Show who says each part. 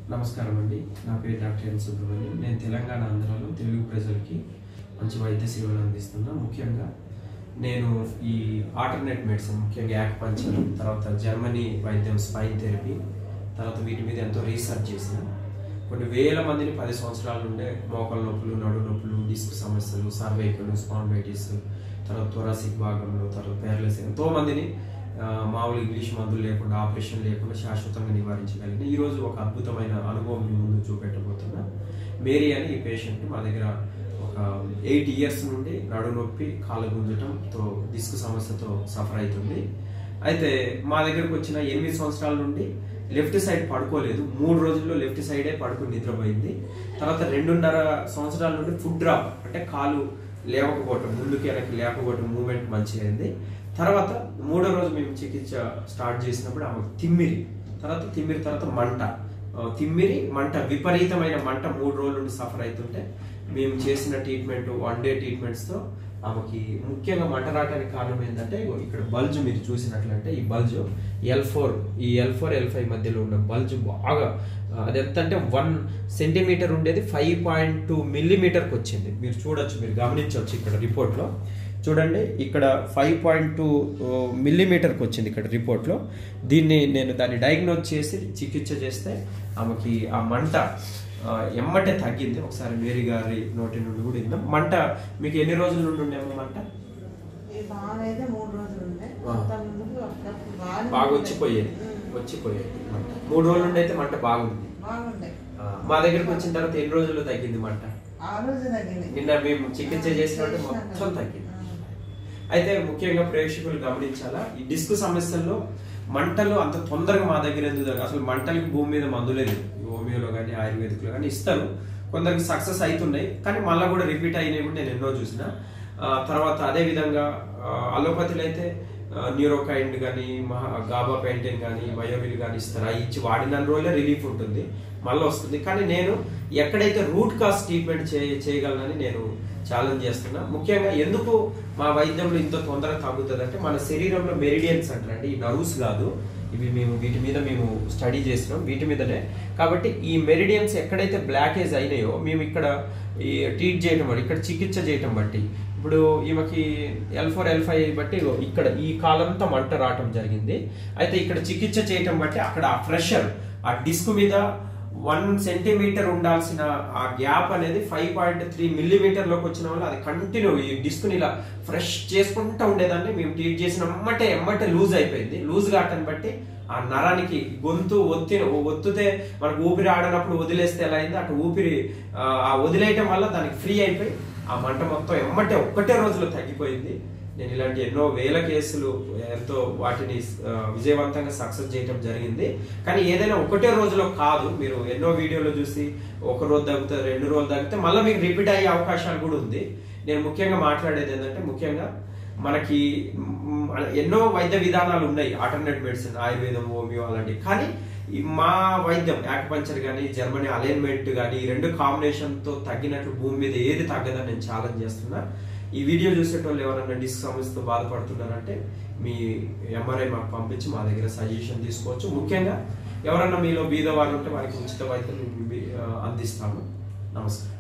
Speaker 1: నమస్కారం అండి నా పేరు డాక్టర్ ఎన్ సుబ్రహ్మణ్యం నేను తెలంగాణ ఆంధ్రాలో తెలుగు ప్రజలకి మంచి వైద్య సేవలు అందిస్తున్నా ముఖ్యంగా నేను ఈ ఆల్టర్నేట్ మెడిసిన్ ముఖ్యంగా యాక్పంచర్ తర్వాత జర్మనీ వైద్యం స్పైన్ థెరపీ తర్వాత వీటి మీద ఎంతో రీసెర్చ్ చేసిన కొన్ని వేల మందిని పది సంవత్సరాల నుండే మోకాల నొప్పులు నడు నొప్పులు డిస్క్ సమస్యలు సర్వైకల్ స్పాండైటిస్ తర్వాత థొరాసిక్ భాగంలో తర్వాత పేర్లెస్ ఎంతో మందిని ఆ, మామూలు ఇంగ్లీష్ మందులు లేకుండా ఆపరేషన్ లేకుండా శాశ్వతంగా నివారించగలిగిన ఈ రోజు ఒక అద్భుతమైన అనుభవం మీ ముందు చూపెట్టబోతున్నా మేరీ అని ఈ పేషెంట్ మా దగ్గర ఒక ఎయిట్ ఇయర్స్ నుండి నడు నొప్పి కాళ్ళ గుంజటంతో డిస్క్ సమస్యతో సఫర్ అవుతుంది అయితే మా దగ్గరకు వచ్చిన ఎనిమిది సంవత్సరాల నుండి లెఫ్ట్ సైడ్ పడుకోలేదు మూడు రోజుల్లో లెఫ్ట్ సైడే పడుకుని నిద్రపోయింది తర్వాత రెండున్నర సంవత్సరాల నుండి ఫుడ్ డ్రాప్ అంటే కాలు లేవకపోవటం ముందుకి వెనక్కి లేకపోవటం మూమెంట్ మంచిగా అయింది తర్వాత మూడో రోజు మేము చికిత్స స్టార్ట్ చేసినప్పుడు ఆమె తిమ్మిరి తర్వాత తిమ్మిరి తర్వాత మంట ఆ, తిమ్మిరి మంట విపరీతమైన మంట మూడు రోజుల నుండి సఫర్ అవుతుంటే మేము చేసిన ట్రీట్మెంట్ వన్ డే ట్రీట్మెంట్స్తో ఆమెకి ముఖ్యంగా మంట రావడానికి కారణం ఏంటంటే ఇగో ఇక్కడ బల్జ్ మీరు చూసినట్లంటే ఈ బల్జ్ ఎల్ ఫోర్ ఈ ఎల్ ఫోర్ ఎల్ ఫైవ్ మధ్యలో ఉన్న బల్జ్ బాగా ఆ, అది ఎంత అంటే వన్ సెంటీమీటర్ ఉండేది ఫైవ్ పాయింట్ టూ మిల్లీమీటర్కి వచ్చింది మీరు చూడొచ్చు మీరు గమనించవచ్చు ఇక్కడ రిపోర్ట్లో చూడండి ఇక్కడ ఫైవ్ పాయింట్ టూ మిల్లీమీటర్కి వచ్చింది ఇక్కడ రిపోర్ట్లో దీన్ని నేను దాన్ని డయాగ్నోజ్ చేసి చికిత్స చేస్తే ఆమెకి ఆ మంట ఆ, ఎమ్మటే తగ్గింది ఒకసారి మేరీ గారి నోటి నుండి కూడా విందాం మంట మీకు ఎన్ని రోజుల నుండి ఉండేమో మంట
Speaker 2: ఈ బాగా అయితే మూడు రోజులు ఉండే
Speaker 1: ఆ.
Speaker 2: అంతకు ముందు అప్పుడప్పుడు బాగానే
Speaker 1: బాగా
Speaker 2: ఉండే.
Speaker 1: వచ్చిపోయేది
Speaker 2: ఉమ్.
Speaker 1: వచ్చిపోయేది మంట మూడు రోజుల నుండి అయితే మంట బాగుంది
Speaker 2: బాగుండే
Speaker 1: ఆ, మా దగ్గరికి వచ్చిన తర్వాత ఎన్ని రోజుల్లో తగ్గింది మంట
Speaker 2: ఆ రోజు తగ్గింది
Speaker 1: నిన్న మేము చికిత్స చేసినట్టు మొత్తం తగ్గింది అయితే ముఖ్యంగా ప్రేక్షకులు గమనించాలా ఈ డిస్క్ సమస్యల్లో మంటలు అంత తొందరగా మా దగ్గర ఎందుకు తగ్గ- అసలు మంటలకి భూమి మీద మందులే లేవు ఈ హోమియోలో కానీ ఆయుర్వేదిక్లో కానీ ఇస్తారు కొందరికి సక్సెస్ అవుతున్నాయి కానీ మళ్ళీ కూడా రిపీట్ అయినవి కూడా నేను ఎన్నో చూసిన ఆ, తర్వాత అదే విధంగా ఆ, అలోపతిలో అయితే న్యూరోకైండ్ కానీ మహా గాబా పెయింటింగ్ కానీ మయోవిల్ కానీ ఇస్తారు అవి ఇచ్చి వాడిన రోజులే రిలీఫ్ ఉంటుంది మళ్ళీ వస్తుంది కానీ నేను ఎక్కడైతే రూట్ కాస్ ట్రీట్మెంట్ చే చేయగలనని నేను ఛాలెంజ్ చేస్తున్నా ముఖ్యంగా ఎందుకు మా వైద్యంలో ఇంత తొందరగా తగ్గుతుంది అంటే మన శరీరంలో మెరిడియన్స్ అంటారండి ఈ నర్వ్స్ కాదు ఇవి మేము వీటి మీద మేము స్టడీ చేసినాం వీటి మీదనే కాబట్టి ఈ మెరిడియన్స్ ఎక్కడైతే బ్లాకేజ్ అయినాయో మేము ఇక్కడ ఈ ట్రీట్ చేయటం బట్టి ఇక్కడ చికిత్స చేయటం బట్టి ఇప్పుడు ఈమెకి ఎల్ ఫోర్ ఎల్ ఫైవ్ బట్టి ఇగో ఇక్కడ ఈ కాలంతా మంట రావటం జరిగింది అయితే ఇక్కడ చికిత్స చేయటం బట్టి అక్కడ ఆ ప్రెషర్ ఆ డిస్క్ మీద వన్ సెంటీమీటర్ ఉండాల్సిన ఆ గ్యాప్ అనేది ఫైవ్ పాయింట్ త్రీ మిల్లీమీటర్ లోకి వచ్చిన వల్ల అది కంటిన్యూ ఈ డిస్క్ ని ఇలా ఫ్రెష్ చేసుకుంటూ ఉండేదాన్ని మేము ట్రీట్ చేసిన ఎమ్మటే ఎమ్మటే లూజ్ అయిపోయింది లూజ్ కావటం బట్టి ఆ నరానికి గొంతు ఒత్తి ఒత్తితే మనకు ఊపిరి ఆడనప్పుడు వదిలేస్తే ఎలా అయింది అటు ఊపిరి ఆ, ఆ వదిలేయటం వల్ల దానికి ఫ్రీ అయిపోయి ఆ మంట మొత్తం ఎమ్మటే ఒక్కటే రోజులో తగ్గిపోయింది నేను ఇలాంటి ఎన్నో వేల కేసులు ఎంతో వాటిని ఆ, విజయవంతంగా సక్సెస్ చేయడం జరిగింది కానీ ఏదైనా ఒకటే రోజులో కాదు మీరు ఎన్నో వీడియోలు చూసి ఒక రోజు తగ్గితే రెండు రోజులు తగ్గితే మళ్ళీ మీకు రిపీట్ అయ్యే అవకాశాలు కూడా ఉంది నేను ముఖ్యంగా మాట్లాడేది ఏంటంటే ముఖ్యంగా మనకి మ్, ఎన్నో వైద్య విధానాలు ఉన్నాయి ఆల్టర్నేట్ మెడిసిన్ ఆయుర్వేదం హోమియో అలాంటివి కానీ ఈ మా వైద్యం యాక్పంచర్ కానీ జర్మనీ అలైన్మెంట్ కానీ ఈ రెండు కాంబినేషన్ తో తగ్గినట్లు భూమి మీద ఏది తగ్గదని నేను ఛాలెంజ్ చేస్తున్నా ఈ వీడియో చూసేటోళ్ళు ఎవరైనా డిస్క్ సమస్యతో బాధపడుతున్నారంటే మీ ఎంఆర్ఐ మాకు పంపించి మా దగ్గర సజెషన్ తీసుకోవచ్చు ముఖ్యంగా ఎవరన్నా మీలో బీద వాళ్ళు ఉంటే వారికి ఉచిత వైద్యం మేము, ఆ, అందిస్తాము నమస్కారం